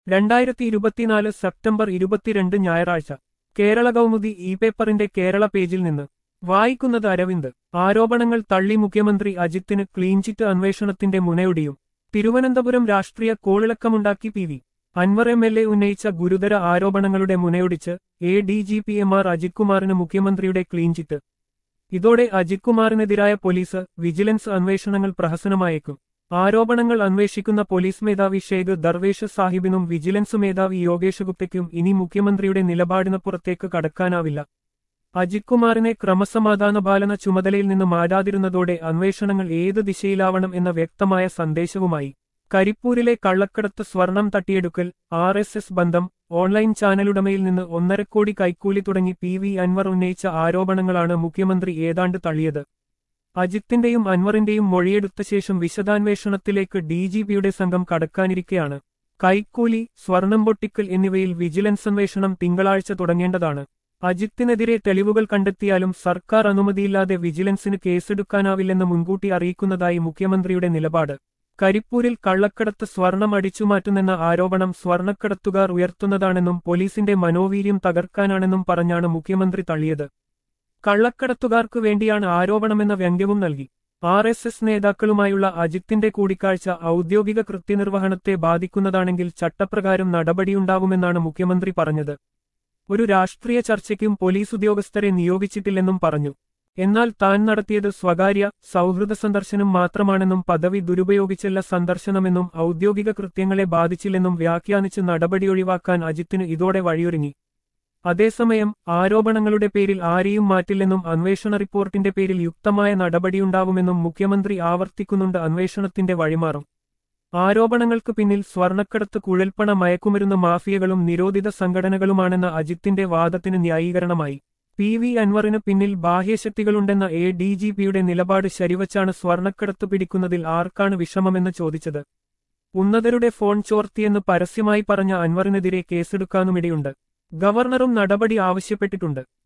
രണ്ടായിരത്തി ഇരുപത്തിനാല് സെപ്റ്റംബർ ഇരുപത്തിരണ്ട് ഞായറാഴ്ച കേരള കൗമുദി ഇ പേപ്പറിന്റെ കേരള പേജിൽ നിന്ന് വായിക്കുന്നത് അരവിന്ദ് ആരോപണങ്ങൾ തള്ളി മുഖ്യമന്ത്രി അജിത്തിന് ക്ലീൻചിറ്റ് അന്വേഷണത്തിന്റെ മുനയൊടിയും തിരുവനന്തപുരം രാഷ്ട്രീയ കോളിളക്കമുണ്ടാക്കി P V Anvar M L A ഉന്നയിച്ച ഗുരുതര ആരോപണങ്ങളുടെ മുനയൊടിച്ച് A D G P M R Ajith കുമാറിന് മുഖ്യമന്ത്രിയുടെ ക്ലീൻചിറ്റ് ഇതോടെ അജിത് കുമാറിനെതിരായ പോലീസ് വിജിലൻസ് അന്വേഷണങ്ങൾ പ്രഹസനമായേക്കും ആരോപണങ്ങൾ അന്വേഷിക്കുന്ന പോലീസ് മേധാവി ഷേഖ് ദർവേഷ് സാഹിബിനും വിജിലൻസ് മേധാവി യോഗേഷ് ഗുപ്തയ്ക്കും ഇനി മുഖ്യമന്ത്രിയുടെ നിലപാടിന് പുറത്തേക്ക് കടക്കാനാവില്ല അജിത് കുമാറിനെ ക്രമസമാധാന പാലന ചുമതലയിൽ നിന്ന് മാറ്റാതിരുന്നതോടെ അന്വേഷണങ്ങൾ ഏത് ദിശയിലാവണം എന്ന വ്യക്തമായ സന്ദേശവുമായി കരിപ്പൂരിലെ കള്ളക്കടത്ത് സ്വർണം തട്ടിയെടുക്കൽ ആർ എസ് എസ് ബന്ധം ഓൺലൈൻ ചാനലുടമയിൽ നിന്ന് ഒന്നരക്കോടി കൈക്കൂലി തുടങ്ങി പി വി അൻവർ ഉന്നയിച്ച ആരോപണങ്ങളാണ് മുഖ്യമന്ത്രി ഏതാണ്ട് തള്ളിയത് അജിത്തിന്റെയും അൻവറിന്റെയും മൊഴിയെടുത്ത ശേഷം വിശദാന്വേഷണത്തിലേക്ക് ഡി ജി പിയുടെ സംഘം കടക്കാനിരിക്കെയാണ് കൈക്കൂലി സ്വർണം പൊട്ടിക്കൽ എന്നിവയിൽ വിജിലൻസ് അന്വേഷണം തിങ്കളാഴ്ച തുടങ്ങേണ്ടതാണ് അജിത്തിനെതിരെ തെളിവുകൾ കണ്ടെത്തിയാലും സർക്കാർ അനുമതിയില്ലാതെ വിജിലൻസിന് കേസെടുക്കാനാവില്ലെന്ന് മുൻകൂട്ടി അറിയിക്കുന്നതായി മുഖ്യമന്ത്രിയുടെ നിലപാട് കരിപ്പൂരിൽ കള്ളക്കടത്ത് സ്വർണം അടിച്ചുമാറ്റുന്നെന്ന ആരോപണം സ്വർണക്കടത്തുകാർ ഉയർത്തുന്നതാണെന്നും പോലീസിന്റെ മനോവീര്യം തകർക്കാനാണെന്നും പറഞ്ഞാണ് മുഖ്യമന്ത്രി തള്ളിയത് കള്ളക്കടത്തുകാർക്ക് വേണ്ടിയാണ് ആരോപണമെന്ന വ്യംഗ്യവും നൽകി ആർ എസ് എസ് നേതാക്കളുമായുള്ള അജിത്തിന്റെ കൂടിക്കാഴ്ച ഔദ്യോഗിക കൃത്യനിർവഹണത്തെ ബാധിക്കുന്നതാണെങ്കിൽ ചട്ടപ്രകാരം നടപടിയുണ്ടാവുമെന്നാണ് മുഖ്യമന്ത്രി പറഞ്ഞത് ഒരു രാഷ്ട്രീയ ചർച്ചയ്ക്കും പോലീസ് ഉദ്യോഗസ്ഥരെ നിയോഗിച്ചിട്ടില്ലെന്നും പറഞ്ഞു എന്നാൽ താൻ നടത്തിയത് സ്വകാര്യ സൗഹൃദ സന്ദർശനം മാത്രമാണെന്നും പദവി ദുരുപയോഗിച്ചല്ല സന്ദർശനമെന്നും ഔദ്യോഗിക കൃത്യങ്ങളെ ബാധിച്ചില്ലെന്നും വ്യാഖ്യാനിച്ച് നടപടി ഒഴിവാക്കാൻ അജിത്തിന് ഇതോടെ വഴിയൊരുങ്ങി അതേസമയം ആരോപണങ്ങളുടെ പേരിൽ ആരെയും മാറ്റില്ലെന്നും അന്വേഷണ റിപ്പോർട്ടിന്റെ പേരിൽ യുക്തമായ നടപടിയുണ്ടാവുമെന്നും മുഖ്യമന്ത്രി ആവർത്തിക്കുന്നുണ്ട് അന്വേഷണത്തിന്റെ വഴിമാറും ആരോപണങ്ങൾക്ക് പിന്നിൽ സ്വർണക്കടത്ത് കുഴൽപ്പണ മയക്കുമരുന്ന് മാഫിയകളും നിരോധിത സംഘടനകളുമാണെന്ന അജിത്തിന്റെ വാദത്തിന് ന്യായീകരണമായി പി വി അൻവറിന് പിന്നിൽ ബാഹ്യശക്തികളുണ്ടെന്ന എ ഡി ജി പിയുടെ നിലപാട് ശരിവച്ചാണ് സ്വർണക്കടത്ത് പിടിക്കുന്നതിൽ ആർക്കാണ് വിഷമമെന്ന് ചോദിച്ചത് ഉന്നതരുടെ ഫോൺ ചോർത്തിയെന്ന് പരസ്യമായി പറഞ്ഞ അൻവറിനെതിരെ കേസെടുക്കാനുമിടയുണ്ട് ഗവർണറും നടപടി ആവശ്യപ്പെട്ടിട്ടുണ്ട്